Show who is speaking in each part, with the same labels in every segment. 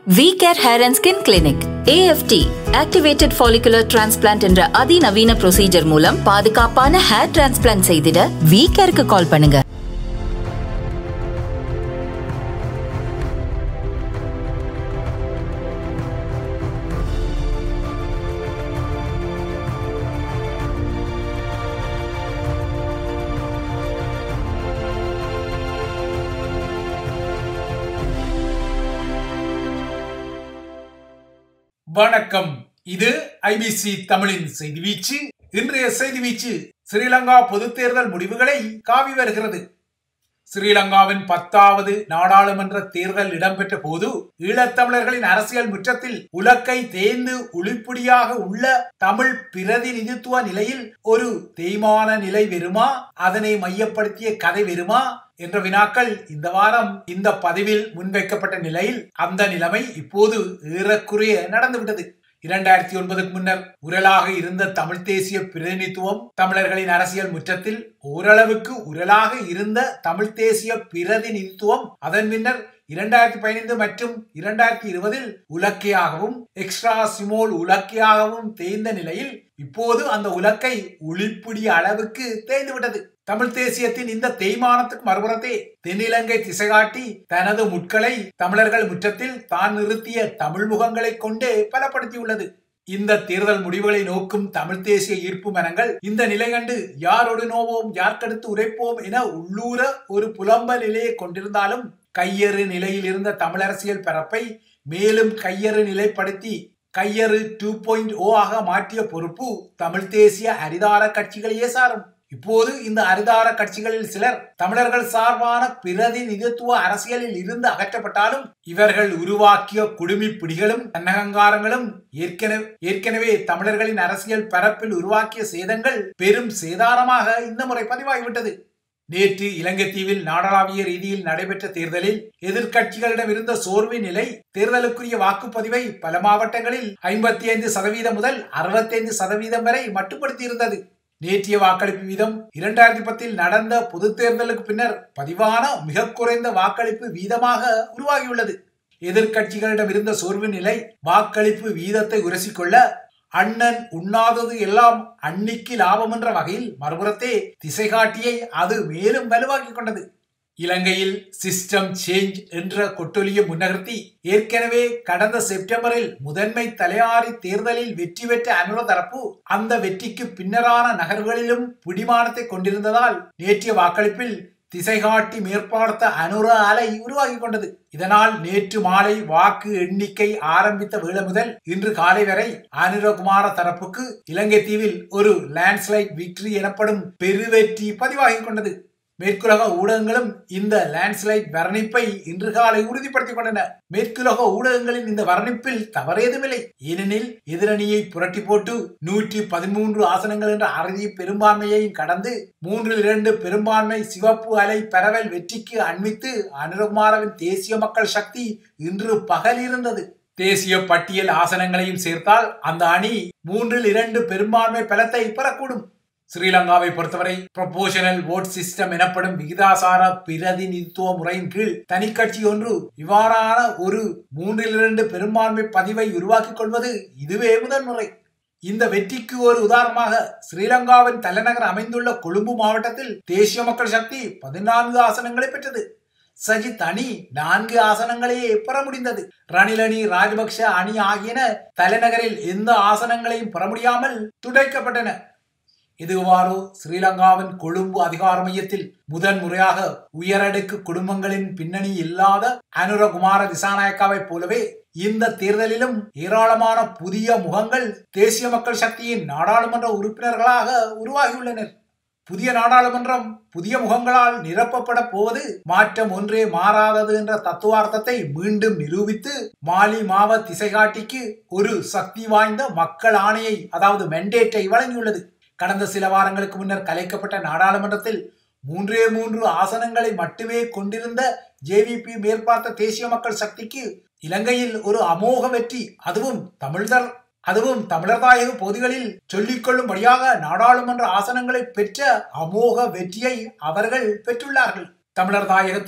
Speaker 1: we care hair and skin clinic AFT activated follicular transplant என்ற அதிநவீன procedure மூலம் பாதுகாப்பான ஹேர் டிரான்ஸ்பிளான்ட் செய்திட வி கேருக்கு கால் பண்ணுங்க
Speaker 2: வணக்கம் இது ஐபிசி தமிழின் செய்தி வீச்சு இன்றைய செய்தி வீச்சு ஸ்ரீலங்கா பொதுத் தேர்தல் முடிவுகளை காவி வருகிறது ஸ்ரீலங்காவின் பத்தாவது நாடாளுமன்ற தேர்தல் இடம்பெற்ற போது ஈழத்தமிழர்களின் அரசியல் முற்றத்தில் உலக்கை தேய்ந்து உளிப்புடியாக உள்ள தமிழ் பிரதிநிதித்துவ நிலையில் ஒரு தேய்மான நிலை வெறுமா அதனை மையப்படுத்திய கதை வெறுமா என்ற வினாக்கள் இந்த வாரம் இந்த பதிவில் முன்வைக்கப்பட்ட நிலையில் அந்த நிலைமை இப்போது ஏறக்குறைய நடந்துவிட்டது இரண்டாயிரத்தி ஒன்பதுக்கு முன்னர் உரலாக இருந்த தமிழ் தேசிய பிரதிநிதித்துவம் தமிழர்களின் அரசியல் முற்றத்தில் ஓரளவுக்கு உரலாக இருந்த தமிழ் தேசிய பிரதிநிதித்துவம் அதன் பின்னர் இரண்டாயிரத்தி பதினைந்து மற்றும் இரண்டாயிரத்தி இருபதில் உலக்கையாகவும் எக்ஸ்ட்ரா சிமோல் உலக்கையாகவும் தேய்ந்த நிலையில் இப்போது அந்த உலக்கை உளிப்பிடி அளவுக்கு தேய்ந்து விட்டது தமிழ் தேசியத்தின் இந்த தேய்மானத்துக்கு மறுபுறத்தே தென்னிலங்கை திசைகாட்டி தனது முட்களை தமிழர்கள் முற்றத்தில் தான் நிறுத்திய தமிழ் முகங்களை கொண்டே பலப்படுத்தியுள்ளது இந்த தேர்தல் முடிவுகளை நோக்கும் தமிழ் தேசிய ஈர்ப்பு மனங்கள் இந்த நிலை கண்டு யாரோடு நோவோம் யார்க்கடுத்து உரைப்போம் என உள்ளூர ஒரு புலம்ப நிலையை கொண்டிருந்தாலும் கையறு நிலையில் இருந்த தமிழரசியல் பரப்பை மேலும் கையறு நிலைப்படுத்தி கையறு டூ பாயிண்ட் ஓ ஆக மாற்றிய பொறுப்பு தமிழ் தேசிய அரிதார கட்சிகளையே சாரும் இப்போது இந்த அரிதார கட்சிகளில் சிலர் தமிழர்கள் சார்பான பிரதிநிதித்துவ அரசியலில் இருந்து அகற்றப்பட்டாலும் இவர்கள் உருவாக்கிய குடுமி பிடிகளும் தன்னகங்காரங்களும் ஏற்கனவே ஏற்கனவே தமிழர்களின் அரசியல் பரப்பில் உருவாக்கிய சேதங்கள் பெரும் சேதாரமாக இந்த முறை பதிவாகிவிட்டது நேற்று இலங்கை தீவில் நாடளாவிய ரீதியில் நடைபெற்ற தேர்தலில் எதிர்கட்சிகளிடம் இருந்த சோர்வின் நிலை தேர்தலுக்குரிய வாக்குப்பதிவை பல மாவட்டங்களில் ஐம்பத்தி ஐந்து சதவீதம் முதல் அறுபத்தி ஐந்து சதவீதம் வரை மட்டுப்படுத்தியிருந்தது நேற்றைய வாக்களிப்பு வீதம் இரண்டாயிரத்தி பத்தில் நடந்த பொது தேர்தலுக்கு பின்னர் பதிவான மிக குறைந்த வாக்களிப்பு வீதமாக உருவாகியுள்ளது எதிர்கட்சிகளிடம் இருந்த சோர்வு நிலை வாக்களிப்பு வீதத்தை உரசிக்கொள்ள அண்ணன் உண்ணாதது எல்லாம் அன்னிக்கு லாபம் என்ற வகையில் மறுபுறத்தே திசை காட்டியை அது மேலும் வலுவாக்கி கொண்டது இலங்கையில் சிஸ்டம் சேஞ்ச் என்ற கொட்டொலியை முன்னகர்த்தி ஏற்கனவே கடந்த செப்டம்பரில் முதன்மை தலையாரி தேர்தலில் வெற்றி பெற்ற அனுர தரப்பு அந்த வெற்றிக்கு பின்னரான நகர்வுகளிலும் பிடிமானத்தை கொண்டிருந்ததால் நேற்றைய வாக்களிப்பில் திசைகாட்டி மேற்பார்த்த அனுர அலை உருவாகி கொண்டது இதனால் நேற்று மாலை வாக்கு எண்ணிக்கை ஆரம்பித்த வேளை முதல் இன்று காலை வரை அனுரகுமார தரப்புக்கு இலங்கை தீவில் ஒரு லேண்ட்ஸ்லைட் விக்டரி எனப்படும் பெருவெற்றி பதிவாகி கொண்டது மேற்குலக ஊடகங்களும் இந்த லேண்ட்ஸ்லைட் வர்ணிப்பை இன்று காலை உறுதிப்படுத்திக் கொண்டன மேற்குலக ஊடகங்களின் இந்த வர்ணிப்பில் தவறேதுமில்லை ஏனெனில் எதிரணியை புரட்டி போட்டு நூற்றி பதிமூன்று ஆசனங்கள் என்ற அறுதி பெரும்பான்மையையும் கடந்து மூன்றில் இரண்டு பெரும்பான்மை சிவப்பு அலை பரவல் வெற்றிக்கு அண்மித்து அனுரகுமாரவின் தேசிய மக்கள் சக்தி இன்று பகல் இருந்தது தேசிய பட்டியல் ஆசனங்களையும் சேர்த்தால் அந்த அணி மூன்றில் இரண்டு பெரும்பான்மை பலத்தை பெறக்கூடும் ஸ்ரீலங்காவை பொறுத்தவரை ப்ரொபோஷனல் ஓட் சிஸ்டம் எனப்படும் விகிதாசார பிரதிநிதித்துவ முறையின் கீழ் தனி கட்சி ஒன்று இவ்வாறான ஒரு மூன்றில் இரண்டு பெரும்பான்மை பதிவை உருவாக்கிக் கொள்வது இதுவே முதன்முறை இந்த வெற்றிக்கு ஒரு உதாரணமாக ஸ்ரீலங்காவின் தலைநகர் அமைந்துள்ள கொழும்பு மாவட்டத்தில் தேசிய மக்கள் சக்தி பதினான்கு ஆசனங்களை பெற்றது சஜித் அணி நான்கு ஆசனங்களையே பெற முடிந்தது ரணில் அணி ராஜபக்ஷ அணி ஆகியன தலைநகரில் எந்த ஆசனங்களையும் பெற முடியாமல் துடைக்கப்பட்டன இதுவாறு ஸ்ரீலங்காவின் கொழும்பு அதிகார மையத்தில் முதன் முறையாக உயரடுக்கு குடும்பங்களின் பின்னணி இல்லாத அனுரகுமார திசாநாயக்காவை போலவே இந்த தேர்தலிலும் ஏராளமான புதிய முகங்கள் தேசிய மக்கள் சக்தியின் நாடாளுமன்ற உறுப்பினர்களாக உருவாகியுள்ளனர் புதிய நாடாளுமன்றம் புதிய முகங்களால் நிரப்பப்பட போவது மாற்றம் ஒன்றே மாறாதது என்ற தத்துவார்த்தத்தை மீண்டும் நிரூபித்து மாலி மாவ திசைகாட்டிக்கு ஒரு சக்தி வாய்ந்த மக்கள் ஆணையை அதாவது மெண்டேட்டை வழங்கியுள்ளது கடந்த சில வாரங்களுக்கு முன்னர் கலைக்கப்பட்ட நாடாளுமன்றத்தில் மூன்றே மூன்று ஆசனங்களை மட்டுமே கொண்டிருந்த ஜேவிபி மேற்பார்த்த தேசிய மக்கள் சக்திக்கு இலங்கையில் ஒரு அமோக வெற்றி அதுவும் தமிழ்தர் அதுவும் தமிழர்தாயக பகுதிகளில் சொல்லிக்கொள்ளும்படியாக நாடாளுமன்ற ஆசனங்களை பெற்ற அமோக வெற்றியை அவர்கள் பெற்றுள்ளார்கள் தமிழர் தாயகத்தில்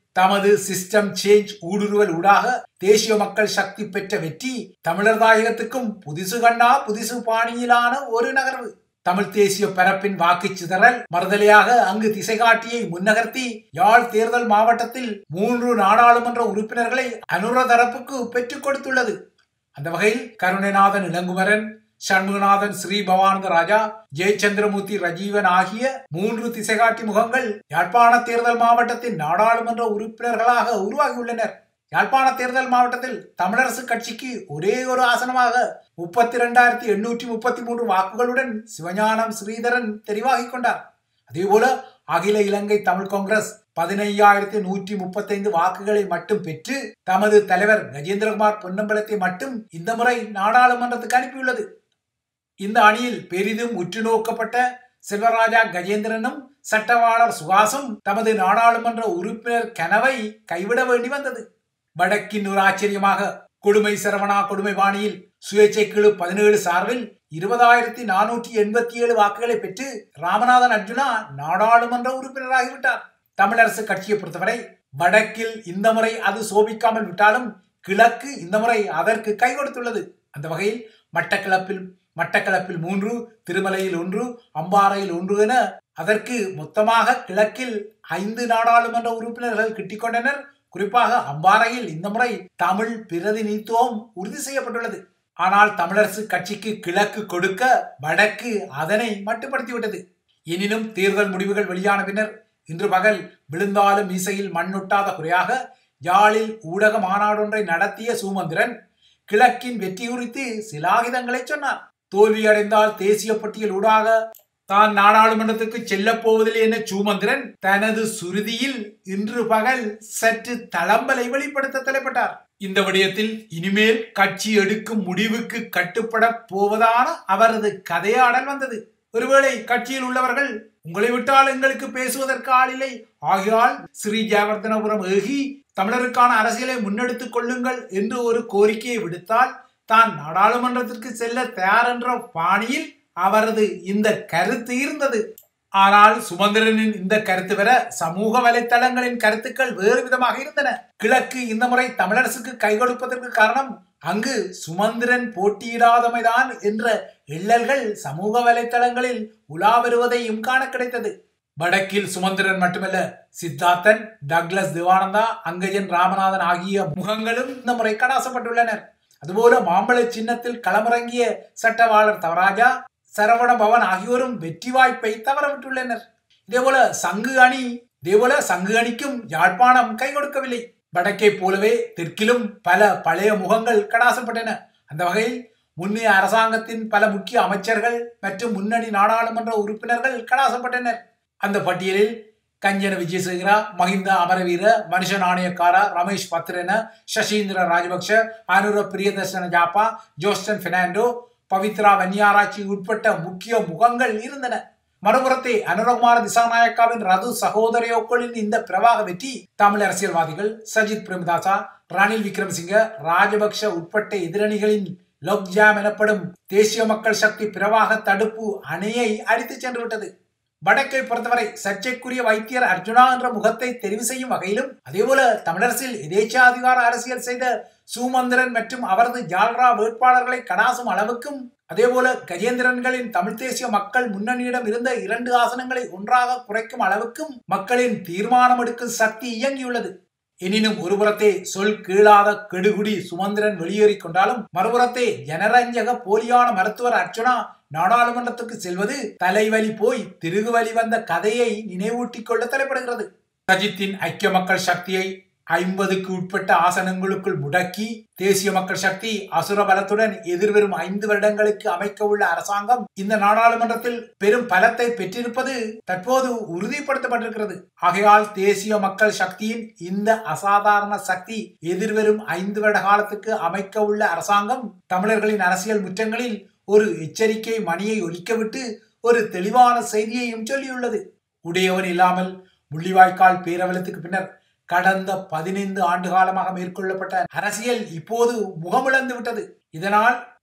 Speaker 2: தமது சிஸ்டம் சேஞ்ச் ஊடுருவல் ஊடாக தேசிய மக்கள் சக்தி பெற்ற வெற்றி தமிழர் தாயகத்துக்கும் புதிசு கண்ணா புதிசு பாணியிலான ஒரு நகர்வு தமிழ் தேசிய பரப்பின் வாக்கு சிதறல் மறுதலையாக அங்கு திசை காட்டியை முன்னகர்த்தி யாழ் தேர்தல் மாவட்டத்தில் மூன்று நாடாளுமன்ற உறுப்பினர்களை அனுர தரப்புக்கு பெற்றுக் கொடுத்துள்ளது அந்த வகையில் கருணைநாதன் இளங்குமரன் சண்முகநாதன் ஸ்ரீ பவானந்த ராஜா ஜெயச்சந்திரமூர்த்தி ரஜீவன் ஆகிய மூன்று திசைகாட்டி முகங்கள் யாழ்ப்பாண தேர்தல் மாவட்டத்தின் நாடாளுமன்ற உறுப்பினர்களாக உருவாகியுள்ளனர் யாழ்ப்பாண தேர்தல் மாவட்டத்தில் தமிழரசு கட்சிக்கு ஒரே ஒரு ஆசனமாக முப்பத்தி இரண்டாயிரத்தி எண்ணூற்றி முப்பத்தி மூன்று வாக்குகளுடன் சிவஞானம் ஸ்ரீதரன் தெரிவாகிக் கொண்டார் அதேபோல அகில இலங்கை தமிழ் காங்கிரஸ் பதினையாயிரத்தி நூற்றி முப்பத்தைந்து வாக்குகளை மட்டும் பெற்று தமது தலைவர் கஜேந்திரகுமார் பொன்னம்பலத்தை மட்டும் இந்த முறை நாடாளுமன்றத்துக்கு அனுப்பியுள்ளது இந்த அணியில் பெரிதும் உற்று நோக்கப்பட்ட செல்வராஜா கஜேந்திரனும் சட்டவாளர் சுகாசும் தமது நாடாளுமன்ற உறுப்பினர் கனவை கைவிட வேண்டி வந்தது வடக்கின் ஒரு ஆச்சரியமாக கொடுமை சரவணா கொடுமை பாணியில் சுயேட்சை குழு பதினேழு சார்பில் இருபதாயிரத்தி நானூற்றி எண்பத்தி ஏழு வாக்குகளை பெற்று ராமநாதன் அர்ஜுனா நாடாளுமன்ற உறுப்பினராகிவிட்டார் தமிழரசு கட்சியை பொறுத்தவரை வடக்கில் இந்த முறை அது சோபிக்காமல் விட்டாலும் கிழக்கு இந்த முறை அதற்கு கை கொடுத்துள்ளது அந்த வகையில் மட்டக்களப்பில் மட்டக்களப்பில் மூன்று திருமலையில் ஒன்று அம்பாறையில் ஒன்று என அதற்கு மொத்தமாக கிழக்கில் ஐந்து நாடாளுமன்ற உறுப்பினர்கள் கிட்டிக்கொண்டனர் குறிப்பாக அம்பாறையில் இந்த முறை தமிழ் பிரதிநிதித்துவம் உறுதி செய்யப்பட்டுள்ளது ஆனால் தமிழரசு கட்சிக்கு கிழக்கு கொடுக்க வடக்கு அதனை மட்டுப்படுத்திவிட்டது எனினும் தேர்தல் முடிவுகள் வெளியான பின்னர் இன்று பகல் விழுந்தாலும் மீசையில் மண்ணொட்டாத குறையாக யாழில் ஊடக மாநாடொன்றை நடத்திய சுமந்திரன் கிழக்கின் வெற்றி குறித்து சிலாகிதங்களை சொன்னார் தோல்வியடைந்தால் தேசிய பட்டியல் ஊடாக தான் நாடாளுமன்றத்துக்கு செல்லப் போவதில்லை என சூமந்திரன் தனது சுருதியில் இன்று பகல் சற்று தளம்பலை வெளிப்படுத்த தலைப்பட்டார் இந்த விடயத்தில் இனிமேல் கட்சி எடுக்கும் முடிவுக்கு கட்டுப்பட போவதான அவரது கதையாடல் வந்தது ஒருவேளை கட்சியில் உள்ளவர்கள் உங்களை விட்டால் எங்களுக்கு பேசுவதற்கு ஆளில்லை ஆகையால் ஸ்ரீ ஜெயவர்தனபுரம் ஏகி தமிழருக்கான அரசியலை முன்னெடுத்துக் கொள்ளுங்கள் என்று ஒரு கோரிக்கையை விடுத்தால் தான் நாடாளுமன்றத்திற்கு செல்ல தயார் என்ற பாணியில் அவரது இந்த கருத்து இருந்தது ஆனால் சுமந்திரனின் இந்த கருத்து வர சமூக வலைத்தளங்களின் கருத்துக்கள் வேறு விதமாக இருந்தன கிழக்கு இந்த முறை தமிழரசுக்கு கை கொடுப்பதற்கு காரணம் அங்கு சுமந்திரன் போட்டியிடாதமைதான் என்ற எள்ளல்கள் சமூக வலைத்தளங்களில் உலா வருவதையும் காண கிடைத்தது வடக்கில் சுமந்திரன் மட்டுமல்ல சித்தார்த்தன் டக்ளஸ் திவானந்தா அங்கஜன் ராமநாதன் ஆகிய முகங்களும் இந்த முறை கடாசப்பட்டுள்ளனர் அதுபோல மாம்பழ சின்னத்தில் களமிறங்கிய சட்டவாளர் தவராஜா சரவண பவன் ஆகியோரும் வெற்றி வாய்ப்பை தவறவிட்டுள்ளனர் இதேபோல சங்கு அணி இதேபோல சங்கு அணிக்கும் யாழ்ப்பாணம் கை கொடுக்கவில்லை வடக்கை போலவே தெற்கிலும் பல பழைய முகங்கள் கடாசப்பட்டன அந்த வகையில் முன்னைய அரசாங்கத்தின் பல முக்கிய அமைச்சர்கள் மற்றும் முன்னணி நாடாளுமன்ற உறுப்பினர்கள் கடாசப்பட்டனர் அந்த பட்டியலில் கஞ்சன விஜயசேகரா மஹிந்த அமரவீர மனுஷ நாணயக்காரா ரமேஷ் பத்ரன சசீந்திர ராஜபக்ஷ அனுர பிரியதர்ஷன ஜாப்பா ஜோஸ்டன் பெர்னாண்டோ பவித்ரா வன்னியாராட்சி உட்பட்ட முக்கிய முகங்கள் இருந்தன மறுபுறத்தை அனுரகுமார திசாநாயக்காவின் ரது சகோதரியோக்களின் இந்த பிரவாக வெற்றி தமிழ் அரசியல்வாதிகள் சஜித் பிரேமதாசா ரணில் விக்ரமசிங்க ராஜபக்ஷ உட்பட்ட எதிரணிகளின் லோக்ஜாம் எனப்படும் தேசிய மக்கள் சக்தி பிரவாக தடுப்பு அணையை அடித்துச் சென்று விட்டது வடக்கை பொறுத்தவரை சர்ச்சைக்குரிய வைத்தியர் அர்ஜுனா என்ற முகத்தை தெரிவு செய்யும் வகையிலும் அதேபோல தமிழரசில் எதேச்சாதிகார அரசியல் செய்த சுமந்திரன் மற்றும் அவரது ஜால்ரா வேட்பாளர்களை கடாசும் அளவுக்கும் அதேபோல கஜேந்திரன்களின் தமிழ் தேசிய மக்கள் முன்னணியிடம் இருந்த இரண்டு ஆசனங்களை ஒன்றாக குறைக்கும் அளவுக்கும் மக்களின் தீர்மானம் எடுக்கும் சக்தி இயங்கியுள்ளது எனினும் ஒருபுறத்தே சொல் கீழாத கெடுகுடி சுமந்திரன் வெளியேறிக் கொண்டாலும் மறுபுறத்தே ஜனரஞ்சக போலியான மருத்துவர் அர்ச்சுனா நாடாளுமன்றத்துக்கு செல்வது தலைவலி போய் திருகுவலி வந்த கதையை நினைவூட்டிக் கொள்ள தலைப்படுகிறது சஜித்தின் ஐக்கிய மக்கள் சக்தியை ஐம்பதுக்கு உட்பட்ட ஆசனங்களுக்குள் முடக்கி தேசிய மக்கள் சக்தி அசுர பலத்துடன் எதிர்வரும் ஐந்து வருடங்களுக்கு அமைக்க உள்ள அரசாங்கம் இந்த நாடாளுமன்றத்தில் பெரும் பலத்தை பெற்றிருப்பது தற்போது உறுதிப்படுத்தப்பட்டிருக்கிறது ஆகையால் தேசிய மக்கள் சக்தியின் இந்த அசாதாரண சக்தி எதிர்வரும் ஐந்து வருட காலத்துக்கு அமைக்க உள்ள அரசாங்கம் தமிழர்களின் அரசியல் முற்றங்களில் ஒரு எச்சரிக்கை மணியை ஒலிக்கவிட்டு ஒரு தெளிவான செய்தியையும் சொல்லியுள்ளது உடையவன் இல்லாமல் முள்ளிவாய்க்கால் பேரவலத்துக்கு பின்னர் கடந்த பதினைந்து ஆண்டு காலமாக மேற்கொள்ளப்பட்ட அரசியல் இப்போது முகமிழந்து விட்டது இதனால்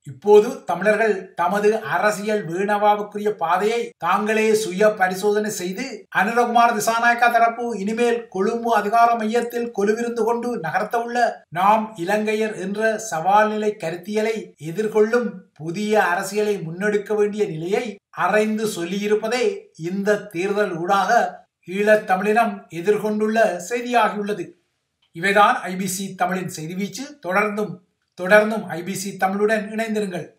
Speaker 2: இப்போது தமிழர்கள் தமது அரசியல் வீணவாவுக்குரிய பாதையை தாங்களே சுய பரிசோதனை செய்து அனுரகுமார் திசாநாயக்கா தரப்பு இனிமேல் கொழும்பு அதிகார மையத்தில் கொலுவிருந்து கொண்டு நகர்த்த உள்ள நாம் இலங்கையர் என்ற சவால் நிலை கருத்தியலை எதிர்கொள்ளும் புதிய அரசியலை முன்னெடுக்க வேண்டிய நிலையை அறைந்து சொல்லியிருப்பதே இந்த தேர்தல் ஊடாக ஈழத் தமிழினம் எதிர்கொண்டுள்ள செய்தியாகியுள்ளது இவைதான் ஐபிசி தமிழின் செய்தி வீச்சு தொடர்ந்தும் தொடர்ந்தும் ஐபிசி தமிழுடன் இணைந்திருங்கள்